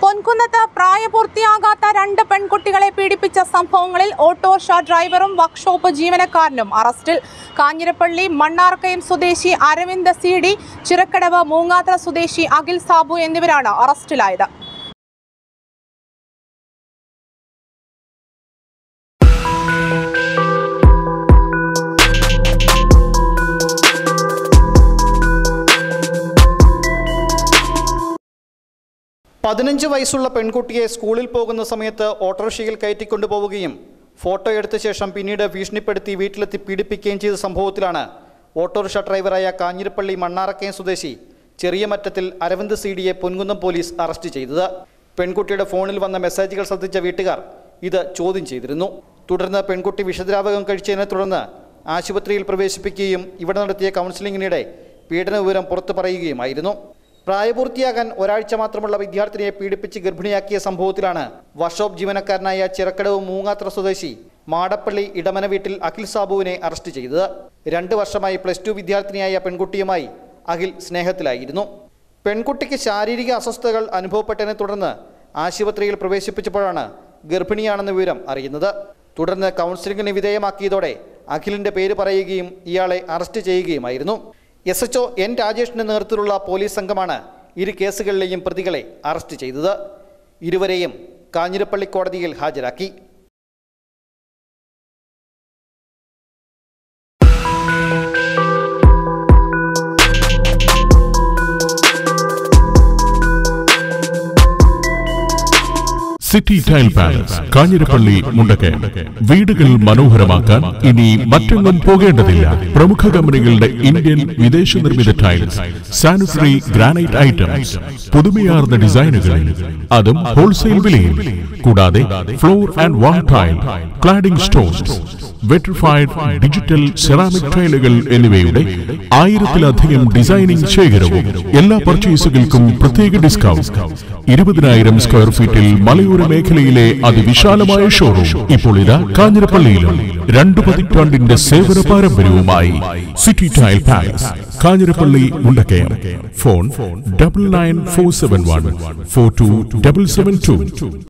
പൊൻകുന്നത്ത് പ്രായപൂർത്തിയാകാത്ത രണ്ട് പെൺകുട്ടികളെ പീഡിപ്പിച്ച സംഭവങ്ങളിൽ ഓട്ടോറിക്ഷ ഡ്രൈവറും വർക്ക്ഷോപ്പ് ജീവനക്കാരനും അറസ്റ്റിൽ കാഞ്ഞിരപ്പള്ളി മണ്ണാർക്കയം സ്വദേശി അരവിന്ദ് സി ഡി ചിറക്കടവ് മൂങ്ങാത്ര സ്വദേശി അഖിൽ സാബു എന്നിവരാണ് അറസ്റ്റിലായത് പതിനഞ്ച് വയസ്സുള്ള പെൺകുട്ടിയെ സ്കൂളിൽ പോകുന്ന സമയത്ത് ഓട്ടോറിക്ഷയിൽ കയറ്റിക്കൊണ്ടുപോവുകയും ഫോട്ടോ എടുത്ത ശേഷം പിന്നീട് ഭീഷണിപ്പെടുത്തി വീട്ടിലെത്തി പീഡിപ്പിക്കുകയും ചെയ്ത സംഭവത്തിലാണ് ഓട്ടോറിക്ഷ ഡ്രൈവറായ കാഞ്ഞിരപ്പള്ളി മണ്ണാറക്കയം സ്വദേശി ചെറിയ മറ്റത്തിൽ അരവിന്ദ് സി ഡിയെ പൊൻകുന്നം പോലീസ് അറസ്റ്റ് ചെയ്തത് പെൺകുട്ടിയുടെ ഫോണിൽ വന്ന മെസ്സേജുകൾ ശ്രദ്ധിച്ച വീട്ടുകാർ ഇത് ചോദ്യം ചെയ്തിരുന്നു തുടർന്ന് പെൺകുട്ടി വിഷദ്രാവകം കഴിച്ചതിനെ തുടർന്ന് ആശുപത്രിയിൽ പ്രവേശിപ്പിക്കുകയും ഇവിടെ നടത്തിയ കൗൺസിലിംഗിനിടെ പീഡന വിവരം പുറത്തു പറയുകയുമായിരുന്നു പ്രായപൂർത്തിയാകാൻ ഒരാഴ്ച മാത്രമുള്ള വിദ്യാർത്ഥിനിയെ പീഡിപ്പിച്ച് ഗർഭിണിയാക്കിയ സംഭവത്തിലാണ് വർക്ക്ഷോപ്പ് ജീവനക്കാരനായ ചിറക്കടവ് മൂങ്ങാത്ര സ്വദേശി മാടപ്പള്ളി ഇടമന വീട്ടിൽ അഖിൽ സാബുവിനെ അറസ്റ്റ് ചെയ്തത് രണ്ട് വർഷമായി പ്ലസ് ടു വിദ്യാർത്ഥിനിയായ പെൺകുട്ടിയുമായി അഖിൽ സ്നേഹത്തിലായിരുന്നു പെൺകുട്ടിക്ക് ശാരീരിക അസ്വസ്ഥതകൾ അനുഭവപ്പെട്ടതിനെ തുടർന്ന് ആശുപത്രിയിൽ പ്രവേശിപ്പിച്ചപ്പോഴാണ് ഗർഭിണിയാണെന്ന വിവരം അറിയുന്നത് തുടർന്ന് കൗൺസിലിംഗിന് വിധേയമാക്കിയതോടെ അഖിലിന്റെ പേര് പറയുകയും ഇയാളെ അറസ്റ്റ് ചെയ്യുകയുമായിരുന്നു എസ് എച്ച് എൻ രാജേഷിന്റെ നേതൃത്വത്തിലുള്ള പോലീസ് സംഘമാണ് ഇരു കേസുകളിലെയും പ്രതികളെ അറസ്റ്റ് ചെയ്തത് ഇരുവരെയും കാഞ്ഞിരപ്പള്ളി കോടതിയിൽ ഹാജരാക്കി city tile palace Kanjirappally Mundakayam വീടുകൾ മനോഹരമാക്കാൻ ഇനി മറ്റെങ്ങും പോകേണ്ടതില്ല പ്രമുഖ കമ്പനികളുടെ ഇന്ത്യൻ വിദേശ നിർമ്മിത ടൈൽസ് സാനിറ്ററി ഗ്രാനൈറ്റ് ഐറ്റംസ് പുതുമയാർന്ന ഡിസൈനുകളിൽ അതും ഹോൾസെയിൽ വിലയിൽ കൂടാതെ floor and wall tile cladding stones vitrified digital ceramic ടൈലുകൾ എന്നിവയുടെ ആയിരത്തിലധികം ഡിസൈനിംഗ് ശേഖരവും എല്ലാ പർച്ചേസുകൾക്കും പ്രത്യേക ഡിസ്കൗണ്ട് ഇരുപതിനായിരം സ്ക്വയർ ഫീറ്റിൽ മലയോര മേഖലയിലെ അതിവിശാലമായ ഷോറൂം ഇപ്പോൾ ഇതാ കാഞ്ഞിരപ്പള്ളിയിലും രണ്ടു പതിറ്റാണ്ടിന്റെ സേവന പാരമ്പര്യവുമായി city tile palace Kanjirappally Mundakayam phone double nine four seven one four two double seven to